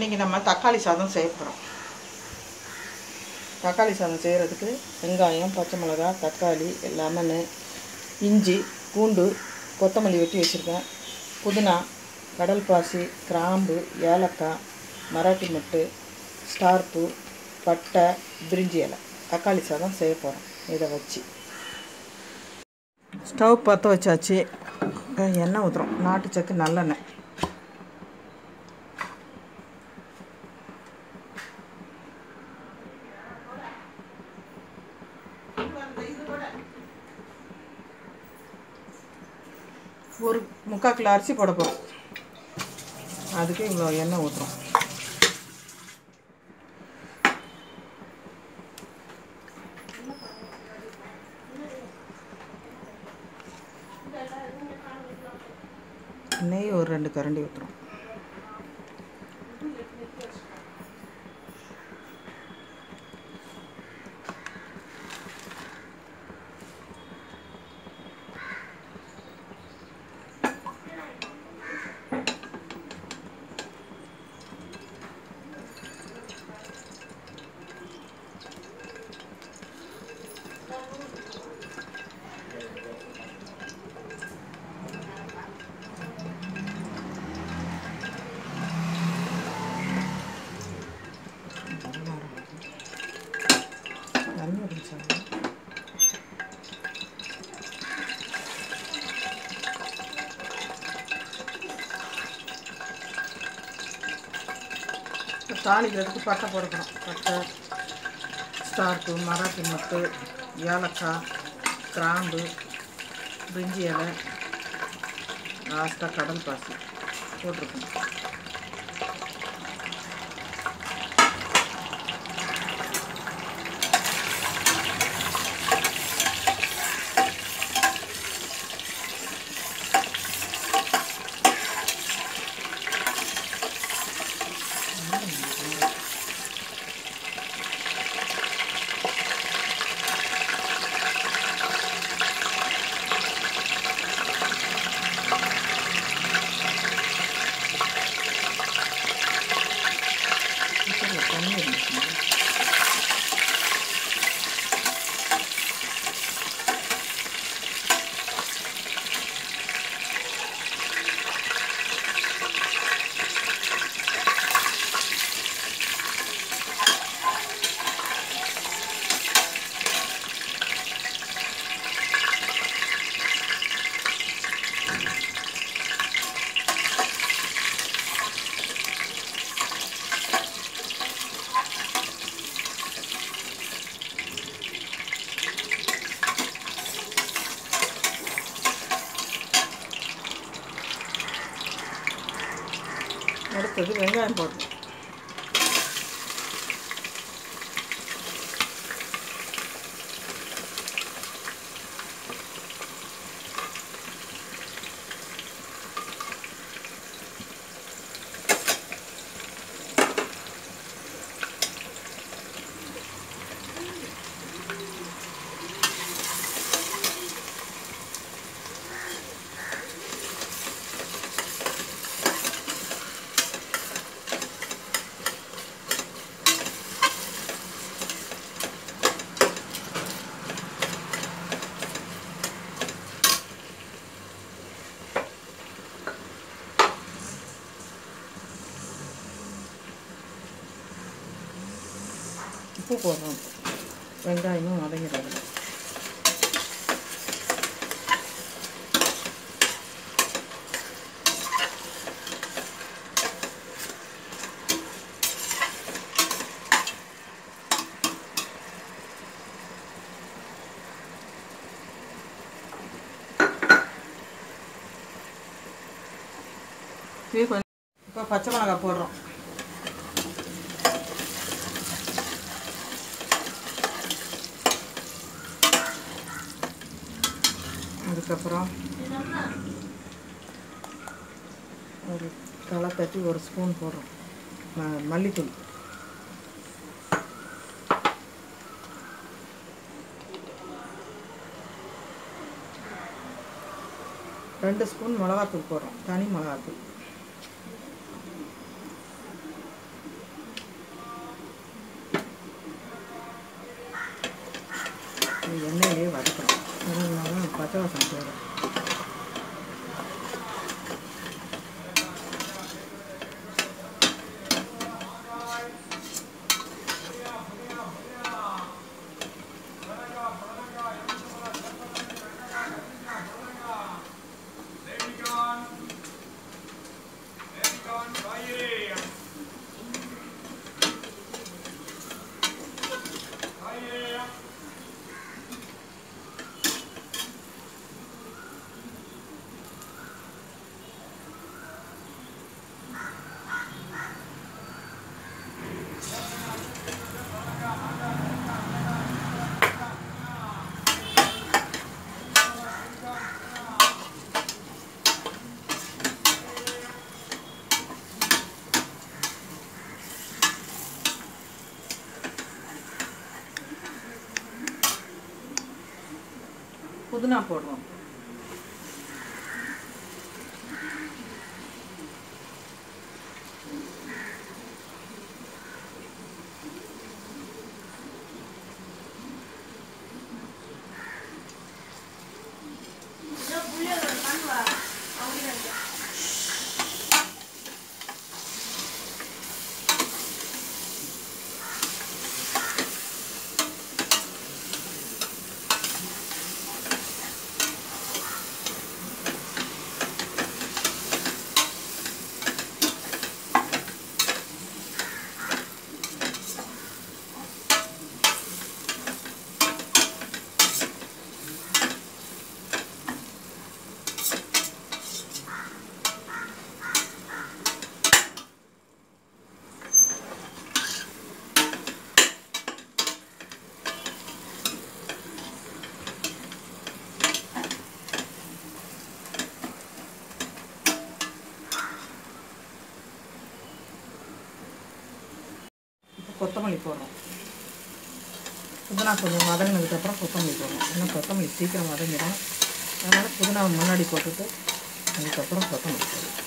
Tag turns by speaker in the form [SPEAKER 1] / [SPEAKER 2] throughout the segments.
[SPEAKER 1] இன்றைக்கி நம்ம தக்காளி சாதம் செய்ய போகிறோம் தக்காளி சாதம் செய்கிறதுக்கு வெங்காயம் பச்சை மிளகா தக்காளி லெமன் இஞ்சி பூண்டு கொத்தமல்லி வெட்டி வச்சுருக்கேன் புதினா கடல் பாசி கிராம்பு ஏலக்காய் மராட்டி மொட்டு ஸ்டார் பூ பட்டை பிரிஞ்சி இலை தக்காளி சாதம் செய்ய போகிறோம் இதை வச்சு ஸ்டவ் பற்ற வச்சாச்சு அஹ் எண்ணெய் ஊற்றுறோம் நாட்டு சக்கு நல்லெண்ணெய் ஒரு முக்கால் கிலோ அரிசி போட போகிறோம் அதுக்கு இவ்வளோ எண்ணெய் ஊற்றுறோம் நெய் ஒரு ரெண்டு கரண்டி ஊற்றுறோம் தண்ணி விடுங்க சார் இப்போ தாளிக்கிறதுக்கு பட்டை போடணும் பட்டை ஸ்டார்ப்பு மராட்டி மொட்டு ஏலக்காய் கிராம்பு பிரிஞ்சி இலை லாஸ்ட்டாக கடல் பாசி போட்டிருக்கணும் குக்கரில் தண்ணி இருந்துச்சுங்க அடுத்தது வெங்காயம் போடணும் உப்பு போடுறோம் வெங்காயமும் வதங்கிடுறது இது கொஞ்சம் இப்போ பச்சை மிளகாய் போடுறோம் அதுக்கப்புறம் ஒரு களை தட்டி ஒரு ஸ்பூன் போடுறோம் ம- மல்லித்தூள் ரெண்டு ஸ்பூன் மிளகாத்தூள் போடுறோம் தனி மிளகாத்தூள் பச்சை வாசனை போயிடும் புதினா போடுறோம் இப்போ கொத்தமல்லி போடுறோம் புதினா கொஞ்சம் வதங்கினதுக்கப்புறம் கொத்தமல்லி போடுறோம் ஏன்னா கொத்தமல்லி சீக்கிரம் வதங்கிடும் அதனால் புதினாவை முன்னாடி போட்டுட்டு அதுக்கப்புறம் கொத்தமல்லி போடுறோம்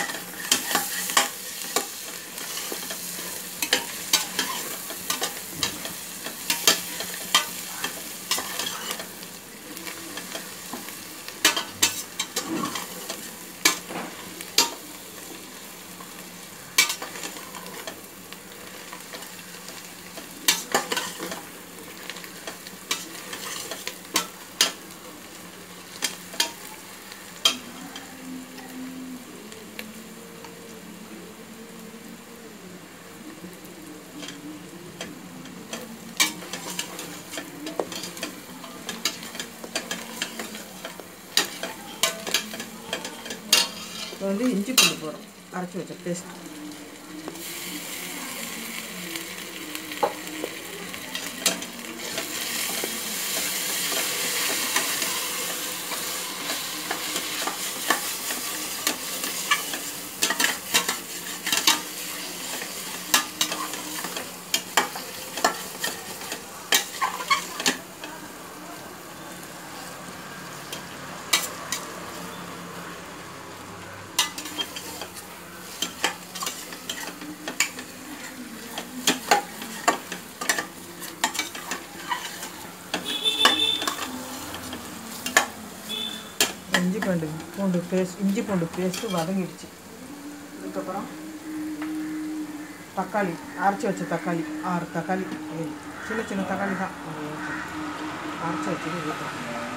[SPEAKER 1] இப்போ வந்து இஞ்சி பூண்டு போடுறோம் அரைச்சி வச்ச பேஸ்ட் இஞ்சி பூண்டு பூண்டு பேஸ்ட் இஞ்சி பூண்டு பேஸ்ட்டு வதங்கிடுச்சு அதுக்கப்புறம் தக்காளி அரைச்சி வச்ச தக்காளி ஆறு தக்காளி ஏழு. சின்ன சின்ன தக்காளி தான் அது அரைச்சி வச்சது ஊற்றணும்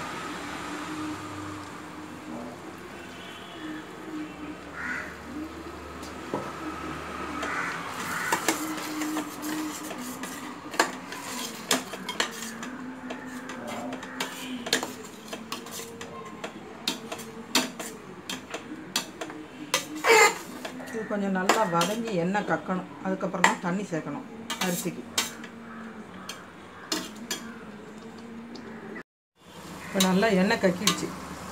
[SPEAKER 1] இது கொஞ்சம் நல்லா வதங்கி எண்ணெய் கக்கணும் அதுக்கப்புறம் தான் தண்ணி சேர்க்கணும் அரிசிக்கு இப்போ நல்லா எண்ணெய் கக்கிடுச்சு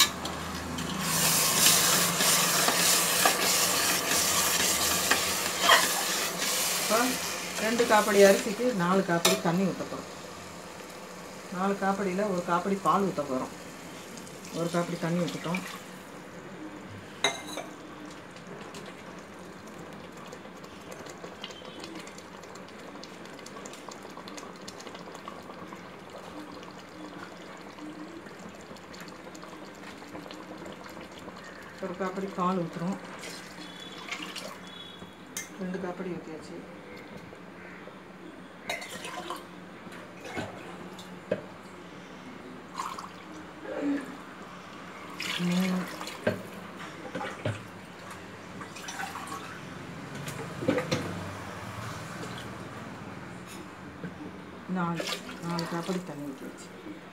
[SPEAKER 1] இப்போ ரெண்டு காப்படி அரிசிக்கு நாலு காப்படி தண்ணி ஊற்ற போகிறோம் நாலு காப்படியில் ஒரு காப்படி பால் ஊற்ற போகிறோம் ஒரு காப்படி தண்ணி ஊற்றிட்டோம் ஒரு காப்படி பால் ஊற்றுறோம் ரெண்டு காப்படி ஊற்றியாச்சு மூணு நாலு நாலு காப்படி தண்ணி ஊற்றியாச்சு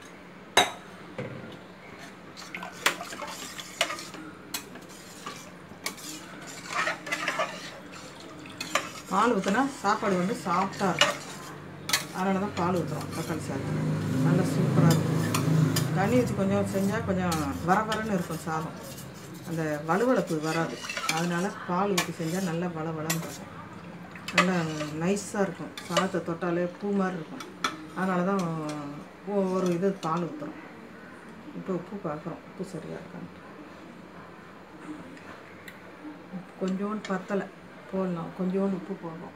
[SPEAKER 1] பால் ஊற்றினா சாப்பாடு வந்து சாஃப்டாக இருக்கும் அதனால தான் பால் ஊற்றுறோம் தக்காளி சாதம் நல்லா சூப்பராக இருக்கும் தண்ணி ஊற்றி கொஞ்சம் செஞ்சால் கொஞ்சம் வர வரன்னு இருக்கும் சாதம் அந்த வலுவளப்பு வராது அதனால பால் ஊற்றி செஞ்சால் நல்லா வள வளன்னு இருக்கும் நல்லா நைஸாக இருக்கும் சாதத்தை தொட்டாலே பூ மாதிரி இருக்கும் அதனால தான் ஒ- ஒரு இது பால் ஊற்றுறோம் இப்போ உப்பு பார்க்குறோம் உப்பு சரியாக இருக்கான்ட்டு கொஞ்சோண்டு பத்தலை போடலாம் கொஞ்சோண்டு உப்பு போடணும்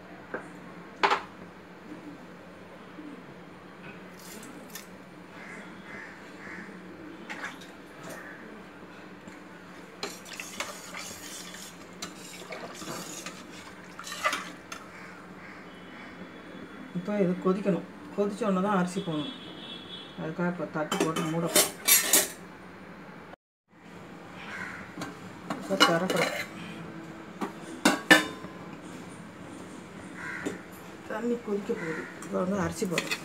[SPEAKER 1] இப்போ இது கொதிக்கணும் கொதிச்ச உடனே தான் அரிசி போடணும் அதுக்காக இப்போ தட்டு போட்டு மூட போகிறோம் இப்போ திறக்கிறோம் தண்ணி கொதிக்க போகுது இப்போ வந்து அரிசி போடுறோம்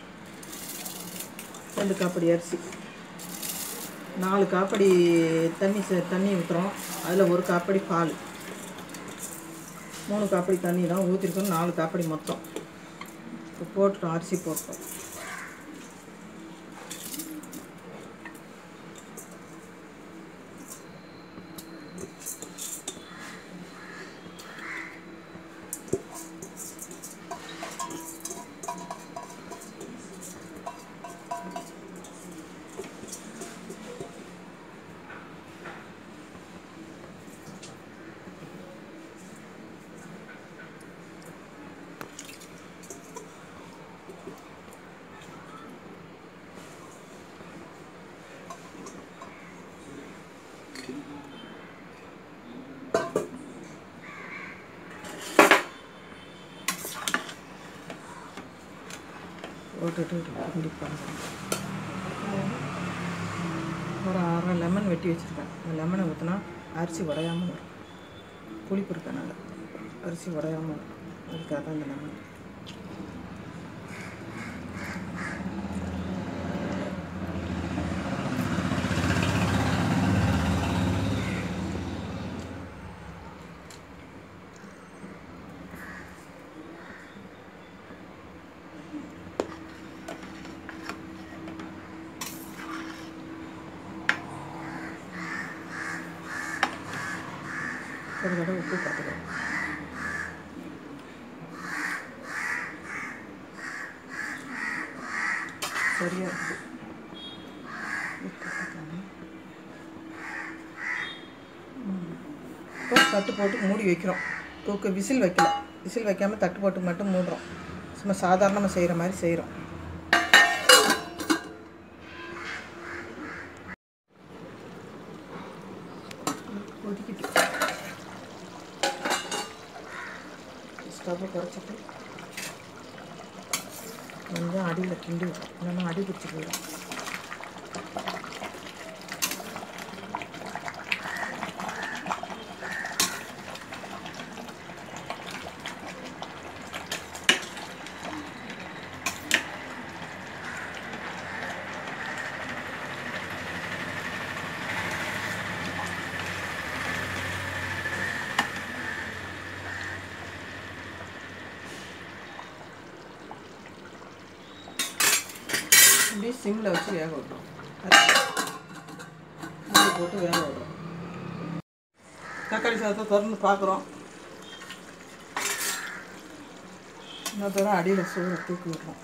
[SPEAKER 1] ரெண்டு காப்படி அரிசி நாலு காப்படி தண்ணி சே- தண்ணி ஊற்றுறோம் அதில் ஒரு காப்படி பால் மூணு காப்படி தண்ணி தான் ஊற்றிருக்கோம் நாலு காப்படி மொத்தம் இப்போ போட்டுட்டோம் அரிசி போட்டோம் போட்டுட்டு கிண்டி பண்ணுறோம் ஒரு அரை லெமன் வெட்டி வச்சுருக்கேன் அந்த லெமனை ஊற்றினா அரிசி உடையாமல் வரும் புளிப்பு இருக்கனால அரிசி உடையாமல் வரும் அதுக்காக தான் இந்த லெமன் ஒரு தடவை உப்பு பார்த்துக்கோ சரியா இருக்குது உப்பு பார்த்துக்கோங்க. ம். இப்போ தட்டு போட்டு மூடி வைக்கிறோம் தூக்கு விசில் வைக்கல விசில் வைக்காமல் தட்டு போட்டு மட்டும் மூடுறோம் சும்மா சாதாரணமாக செய்கிற மாதிரி செய்கிறோம் கொதிக்கிட்டு ஸ்டவ்வை குறைச்சிட்டு கொஞ்சம் அடியில் கிண்டி விடும் இல்லைன்னா அடி பிடிச்சி போயிடும் இப்படி சிம்மில் வச்சு வேக விட்றோம் மூடி போட்டு வேக விட்றோம் தக்காளி சாதத்தை திறந்து பார்க்குறோம் இன்னொருத்தர அடியில் சூட தூக்கி விட்றோம்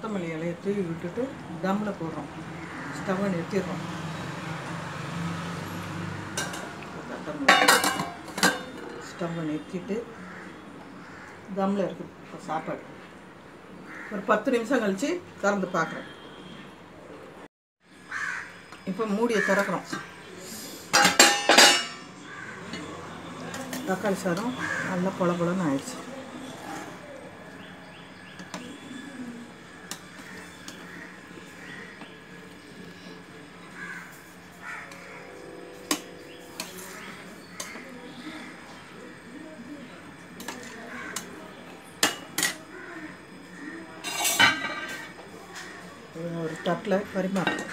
[SPEAKER 1] கொத்தமல்லி இலையை தூவி விட்டுட்டு தம்மில் போடுறோம் ஸ்டவ்வை நிறுத்திடுறோம் ஸ்டவ்வை நிறுத்திட்டு தம்மில் இருக்குது இப்போ சாப்பாடு ஒரு பத்து நிமிஷம் கழித்து திறந்து பார்க்குறேன் இப்போ மூடியை திறக்கிறோம் தக்காளி சாதம் நல்லா பொல பொலன்னு ஆயிடுச்சு இதை ஒரு தட்டில் பரிமாறணும்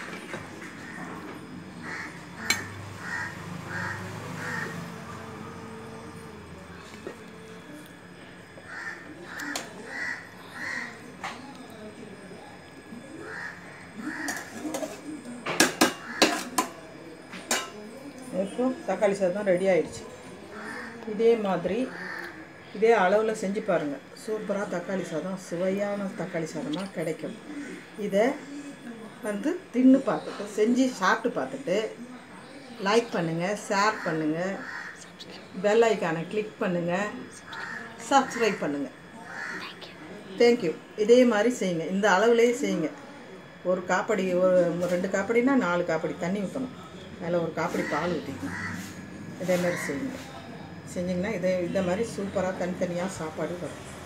[SPEAKER 1] இப்போ தக்காளி சாதம் ரெடி ஆயிடுச்சு இதே மாதிரி இதே அளவில் செஞ்சு பாருங்கள் சூப்பராக தக்காளி சாதம் சுவையான தக்காளி சாதமாக கிடைக்கும் இதை வந்து தின்னு பார்த்துட்டு செஞ்சு சாப்பிட்டு பார்த்துட்டு லைக் பண்ணுங்கள் ஷேர் பண்ணுங்கள் பெல் ஐக்கானை கிளிக் பண்ணுங்கள் சப்ஸ்கிரைப் பண்ணுங்கள் தேங்க்யூ இதே மாதிரி செய்யுங்க இந்த அளவுலேயே செய்யுங்க ஒரு காப்படி ஒரு ரெண்டு காப்படினா நாலு காப்படி தண்ணி ஊற்றணும் மேலே ஒரு காப்படி பால் ஊற்றிக்கணும் இதே மாதிரி செய்யுங்க செஞ்சிங்கன்னா இதே இந்த மாதிரி சூப்பராக தனித்தனியாக சாப்பாடு வரும்